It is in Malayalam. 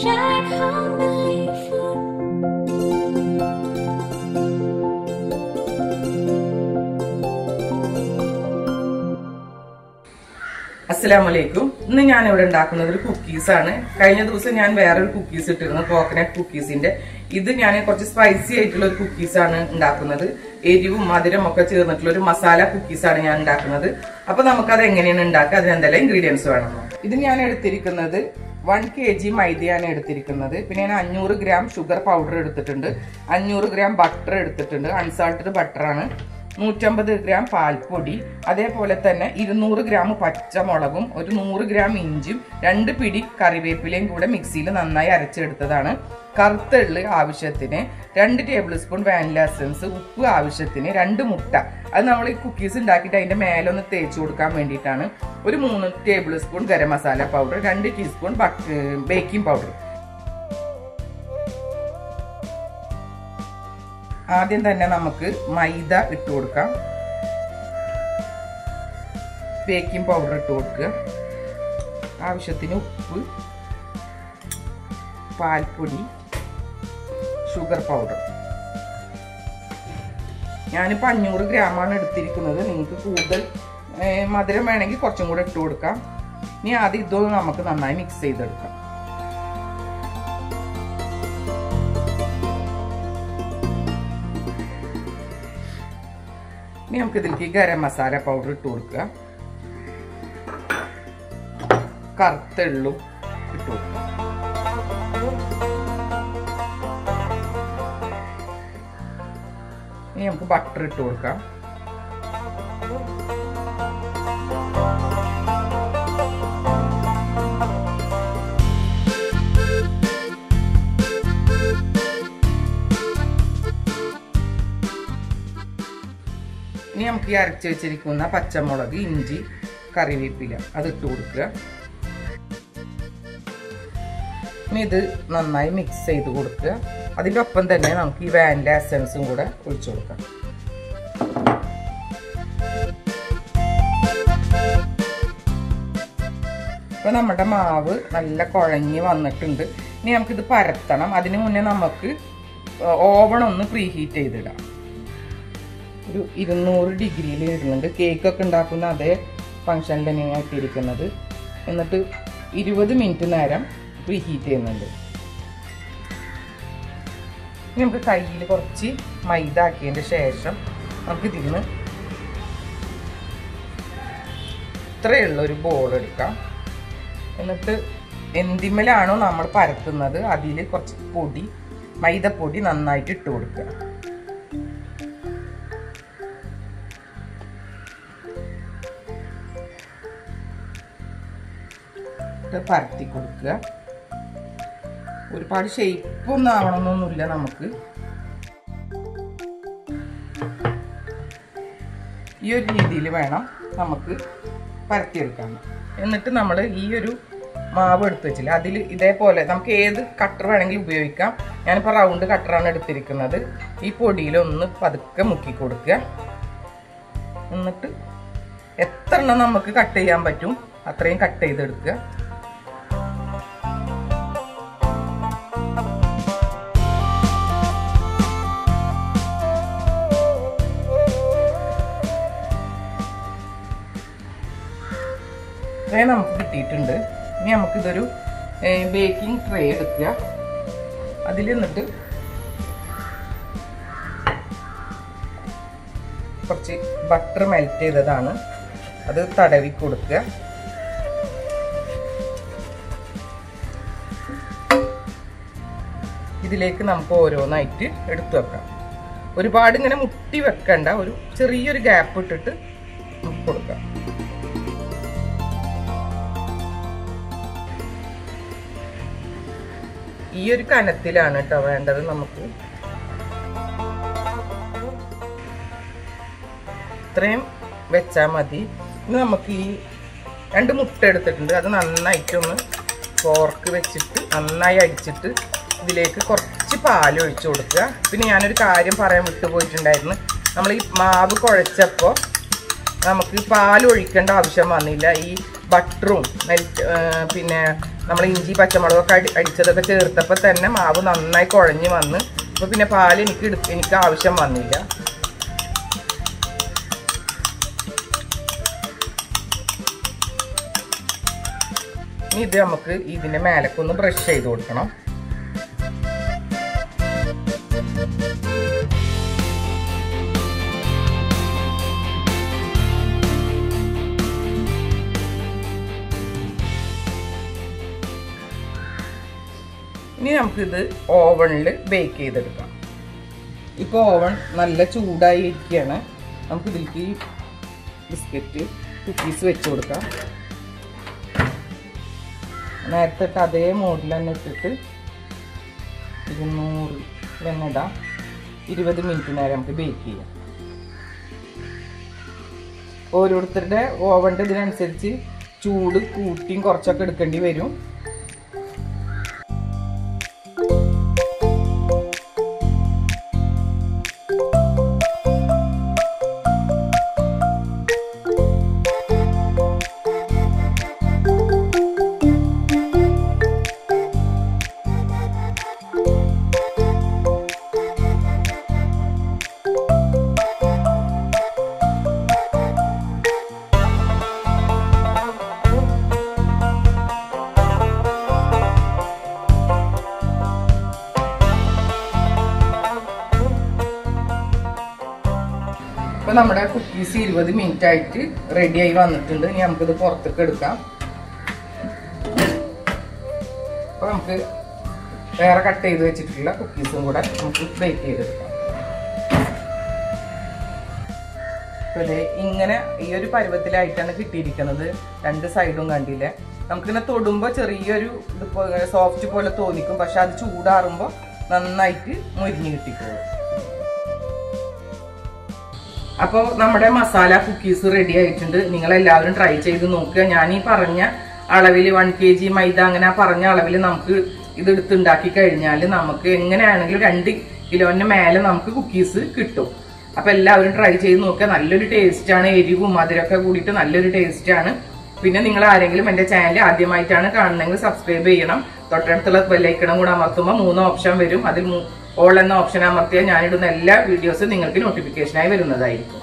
shine humbly for അസ്സലാമു അലൈക്കും ഇന്ന് ഞാൻ ഇവിടെ ഉണ്ടാക്കുന്നത് ഒരു കുക്കീസ് ആണ് കഴിഞ്ഞ ദിവസം ഞാൻ വേറൊരു കുക്കീസ് ഇട്ടിരുന്നു കോക്കനട്ട് കുക്കീസിന്റെ ഇത് ഞാൻ കുറച്ച് സ്പൈസി ആയിട്ടുള്ള ഒരു കുക്കീസ് ആണ് ഉണ്ടാക്കുന്നത് എരിവും മധുരം ഒക്കെ ചേർന്നിട്ടുള്ള ഒരു മസാല കുക്കീസ് ആണ് ഞാൻ ഉണ്ടാക്കുന്നത് അപ്പൊ നമുക്കത് എങ്ങനെയാണ് ഉണ്ടാക്കുക അതിന് എന്തെല്ലാം ഇൻഗ്രീഡിയൻസ് വേണം ഇത് ഞാൻ എടുത്തിരിക്കുന്നത് വൺ കെ ജി മൈദയാണ് എടുത്തിരിക്കുന്നത് പിന്നെ ഞാൻ അഞ്ഞൂറ് ഗ്രാം ഷുഗർ പൗഡർ എടുത്തിട്ടുണ്ട് അഞ്ഞൂറ് ഗ്രാം ബട്ടർ എടുത്തിട്ടുണ്ട് അൺസാൾട്ടഡ് ബട്ടറാണ് നൂറ്റമ്പത് ഗ്രാം പാൽപ്പൊടി അതേപോലെ തന്നെ ഇരുന്നൂറ് ഗ്രാം പച്ചമുളകും ഒരു നൂറ് ഗ്രാം ഇഞ്ചും രണ്ട് പിടി കറിവേപ്പിലയും കൂടെ മിക്സിയിൽ നന്നായി അരച്ചെടുത്തതാണ് കറുത്ത എള്ള് ആവശ്യത്തിന് രണ്ട് ടേബിൾ സ്പൂൺ വാനില എസൻസ് ഉപ്പ് ആവശ്യത്തിന് രണ്ട് മുട്ട അത് നമ്മൾ ഈ കുക്കീസ് ഉണ്ടാക്കിയിട്ട് അതിന്റെ മേലെ ഒന്ന് തേച്ച് കൊടുക്കാൻ വേണ്ടിയിട്ടാണ് ഒരു മൂന്ന് tablespoon garam masala powder രണ്ട് ടീസ്പൂൺ ബേക്കിംഗ് പൗഡർ ആദ്യം തന്നെ നമുക്ക് മൈദ ഇട്ട് കൊടുക്കാം ബേക്കിംഗ് പൗഡർ ഇട്ട് കൊടുക്കുക ആവശ്യത്തിന് ഉപ്പ് പാൽപ്പൊടി ഷുഗർ പൗഡർ ഞാനിപ്പോൾ അഞ്ഞൂറ് ഗ്രാമാണ് എടുത്തിരിക്കുന്നത് നിങ്ങൾക്ക് കൂടുതൽ ഏ, മധുരം വേണമെങ്കിൽ കുറച്ചും കൂടെ ഇട്ട് കൊടുക്കാം ഇനി ആദ്യം ഇതൊന്ന് നമുക്ക് നന്നായി മിക്സ് ചെയ്തെടുക്കാം ഇനി നമുക്ക് ഇതിലേക്ക് ഗരം മസാല പൗഡർ ഇട്ട് കൊടുക്കുക കറുത്തെള്ളും ഇട്ട് കൊടുക്കുക ഇനി നമുക്ക് ബട്ടർ ഇട്ട് കൊടുക്കാം ഇനി നമുക്ക് ഈ അരച്ച് വെച്ചിരിക്കുന്ന പച്ചമുളക് ഇഞ്ചി കറിവേപ്പില അത് ഇട്ട് കൊടുക്കുക ഇനി ഇത് നന്നായി മിക്സ് ചെയ്ത് കൊടുക്കുക അതിൻ്റെ ഒപ്പം തന്നെ നമുക്ക് ഈ വാനില എസൻസും കൂടെ ഒഴിച്ചു കൊടുക്കാം ഇപ്പൊ നമ്മുടെ മാവ് നല്ല കുഴഞ്ഞ് വന്നിട്ടുണ്ട് ഇനി നമുക്കിത് പരത്തണം അതിന് മുന്നേ നമുക്ക് ഓവൺ ഒന്ന് പ്രീ ഹീറ്റ് ചെയ്തിടാം ഒരു ഇരുന്നൂറ് ഡിഗ്രിയിൽ ഇടുന്നുണ്ട് കേക്കൊക്കെ ഉണ്ടാക്കുന്ന അതേ ഫങ്ഷനിൽ തന്നെയാണ് ഇട്ടിരിക്കുന്നത് എന്നിട്ട് ഇരുപത് മിനിറ്റ് നേരം പ്രീ ഹീറ്റ് ചെയ്യുന്നുണ്ട് ഇനി നമുക്ക് കയ്യിൽ കുറച്ച് മൈദ ആക്കിയതിൻ്റെ ശേഷം നമുക്ക് ഇതിന്ന് ഇത്രയുള്ള ഒരു ബോൾ എടുക്കാം എന്നിട്ട് എന്തിമലാണോ നമ്മൾ പരത്തുന്നത് അതിൽ കുറച്ച് പൊടി മൈദപ്പൊടി നന്നായിട്ട് ഇട്ട് കൊടുക്കുക ഇട്ട് പരത്തി കൊടുക്കുക ഒരുപാട് ഷേപ്പ് ഒന്നും ആവണമെന്നൊന്നുമില്ല നമുക്ക് ഈ ഒരു രീതിയിൽ വേണം നമുക്ക് പരത്തിയെടുക്കാൻ എന്നിട്ട് നമ്മൾ ഈ ഒരു മാവ് എടുത്ത് വെച്ചില്ല അതിൽ ഇതേപോലെ നമുക്ക് ഏത് കട്ടർ വേണമെങ്കിലും ഉപയോഗിക്കാം ഞാനിപ്പോൾ റൗണ്ട് കട്ടറാണ് എടുത്തിരിക്കുന്നത് ഈ പൊടിയിൽ ഒന്ന് പതുക്കെ മുക്കി കൊടുക്കുക എന്നിട്ട് എത്ര എണ്ണം നമുക്ക് കട്ട് ചെയ്യാൻ പറ്റും അത്രയും കട്ട് ചെയ്തെടുക്കുക ഇത്രയും നമുക്ക് കിട്ടിയിട്ടുണ്ട് ഇനി നമുക്കിതൊരു ബേക്കിംഗ് ട്രേ എടുക്കുക അതിൽ നിന്നിട്ട് കുറച്ച് ബട്ടർ മെൽറ്റ് ചെയ്തതാണ് അത് തടവി കൊടുക്കുക ഇതിലേക്ക് നമുക്ക് ഓരോന്നായിട്ട് എടുത്തു വെക്കാം ഒരുപാട് ഇങ്ങനെ മുട്ടി വെക്കണ്ട ഒരു ചെറിയൊരു ഗ്യാപ്പ് ഇട്ടിട്ട് നമുക്ക് കൊടുക്കാം ഈ ഒരു കനത്തിലാണ് കേട്ടോ വേണ്ടത് നമുക്ക് ഇത്രയും വെച്ചാൽ മതി ഇനി നമുക്ക് ഈ രണ്ട് മുട്ട എടുത്തിട്ടുണ്ട് അത് നന്നായിട്ടൊന്ന് ഫോർക്ക് വെച്ചിട്ട് നന്നായി അടിച്ചിട്ട് ഇതിലേക്ക് കുറച്ച് പാൽ ഒഴിച്ചു കൊടുക്കുക പിന്നെ ഞാനൊരു കാര്യം പറയാൻ വിട്ടുപോയിട്ടുണ്ടായിരുന്നു നമ്മൾ ഈ മാവ് കുഴച്ചപ്പോൾ നമുക്ക് പാൽ ഒഴിക്കേണ്ട ആവശ്യം വന്നില്ല ഈ ബട്ടറും മെൽറ്റ് പിന്നെ നമ്മൾ ഇഞ്ചി പച്ചമുളകൊക്കെ അടി അടിച്ചതൊക്കെ ചേർത്തപ്പോൾ തന്നെ മാവ് നന്നായി കുഴഞ്ഞ് വന്ന് അപ്പോൾ പിന്നെ പാൽ എനിക്ക് എടുത്ത് എനിക്ക് ആവശ്യം വന്നില്ല ഇനി ഇത് നമുക്ക് ഇതിന്റെ മേലക്കൊന്ന് ബ്രഷ് ചെയ്ത് കൊടുക്കണം ഇനി നമുക്കിത് ഓവണിൽ ബേക്ക് ചെയ്തെടുക്കാം ഇപ്പോൾ ഓവൺ നല്ല ചൂടായി ഇരിക്കുകയാണ് നമുക്ക് ഇതിലേക്ക് ഈ ബിസ്ക്കറ്റ് കുക്കീസ് വെച്ച് കൊടുക്കാം നേരത്തെ ഇട്ട് അതേ മോഡിൽ തന്നെ ഇട്ടിട്ട് ഇരുന്നൂറ് തന്നെ ഇടാം ഇരുപത് മിനിറ്റ് നേരം നമുക്ക് ബേക്ക് ചെയ്യാം ഓരോരുത്തരുടെ ഓവൻ്റെ ഇതിനനുസരിച്ച് ചൂട് കൂട്ടിയും കുറച്ചൊക്കെ എടുക്കേണ്ടി വരും ഇപ്പൊ നമ്മുടെ കുക്കീസ് ഇരുപത് മിനിറ്റ് ആയിട്ട് റെഡി ആയി വന്നിട്ടുണ്ട് ഇനി നമുക്കിത് പുറത്തേക്ക് എടുക്കാം അപ്പൊ നമുക്ക് വേറെ കട്ട് ചെയ്ത് വെച്ചിട്ടുള്ള കുക്കീസും കൂടെ നമുക്ക് ബേക്ക് ചെയ്തെടുക്കാം അപ്പൊ ദേ ഇങ്ങനെ ഈ ഒരു പരുവത്തിലായിട്ടാണ് കിട്ടിയിരിക്കുന്നത് രണ്ട് സൈഡും കണ്ടില്ലേ നമുക്കിങ്ങനെ തൊടുമ്പോൾ ചെറിയൊരു ഇത് സോഫ്റ്റ് പോലെ തോന്നിക്കും പക്ഷെ അത് ചൂടാറുമ്പോൾ നന്നായിട്ട് മുരിഞ്ഞ് കിട്ടിക്കോളും അപ്പോൾ നമ്മുടെ മസാല കുക്കീസ് റെഡി ആയിട്ടുണ്ട് നിങ്ങൾ എല്ലാവരും ട്രൈ ചെയ്ത് നോക്കുക ഞാൻ ഈ പറഞ്ഞ അളവിൽ വൺ കെ ജി മൈദ അങ്ങനെ ആ പറഞ്ഞ അളവിൽ നമുക്ക് ഇത് എടുത്തുണ്ടാക്കി കഴിഞ്ഞാൽ നമുക്ക് എങ്ങനെയാണെങ്കിലും രണ്ട് കിലോന് മേലെ നമുക്ക് കുക്കീസ് കിട്ടും അപ്പൊ എല്ലാവരും ട്രൈ ചെയ്ത് നോക്കുക നല്ലൊരു ടേസ്റ്റ് ആണ് എരിവും മധുരമൊക്കെ കൂടിയിട്ട് നല്ലൊരു ടേസ്റ്റ് ആണ് പിന്നെ നിങ്ങൾ ആരെങ്കിലും എന്റെ ചാനൽ ആദ്യമായിട്ടാണ് കാണണമെങ്കിൽ സബ്സ്ക്രൈബ് ചെയ്യണം തൊട്ടടുത്തുള്ള ബെല്ലൈക്കണം കൂടെ അമർത്തുമ്പോൾ മൂന്ന് ഓപ്ഷൻ വരും അതിൽ ഓൾ എന്ന ഓപ്ഷൻ അമർത്തിയാൽ ഞാനിടുന്ന എല്ലാ വീഡിയോസും നിങ്ങൾക്ക് നോട്ടിഫിക്കേഷനായി വരുന്നതായിരിക്കും